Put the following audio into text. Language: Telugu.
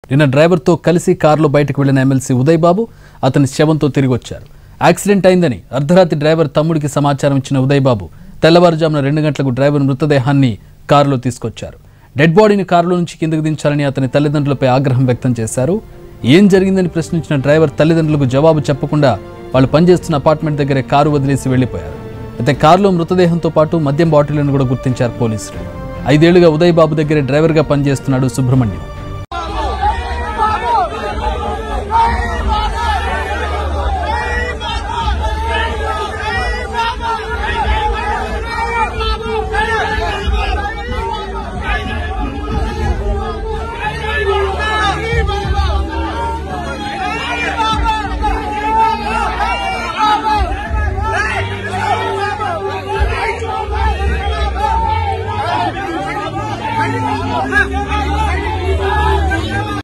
నిన్న డ్రైవర్తో కలిసి కారులో బయటకు వెళ్లిన ఎమ్మెల్సీ ఉదయ్ బాబు అతని శవంతో తిరిగి వచ్చారు యాక్సిడెంట్ అయిందని అర్ధరాత్రి డ్రైవర్ తమ్ముడికి సమాచారం ఇచ్చిన ఉదయ్ బాబు తెల్లవారుజామున రెండు గంటలకు డ్రైవర్ మృతదేహాన్ని కారులో తీసుకొచ్చారు డెడ్ బాడీని కారులో నుంచి కిందకు దించాలని అతని తల్లిదండ్రులపై ఆగ్రహం వ్యక్తం చేశారు ఏం జరిగిందని ప్రశ్నించిన డ్రైవర్ తల్లిదండ్రులకు జవాబు చెప్పకుండా వాళ్ళు పనిచేస్తున్న అపార్ట్మెంట్ దగ్గరే కారు వదిలేసి వెళ్లిపోయారు అయితే కారులో మృతదేహంతో పాటు మద్యం బాటిళ్లను కూడా గుర్తించారు పోలీసులు ఐదేళ్లుగా ఉదయ్ బాబు దగ్గరే డ్రైవర్గా పనిచేస్తున్నాడు సుబ్రహ్మణ్యం Hey!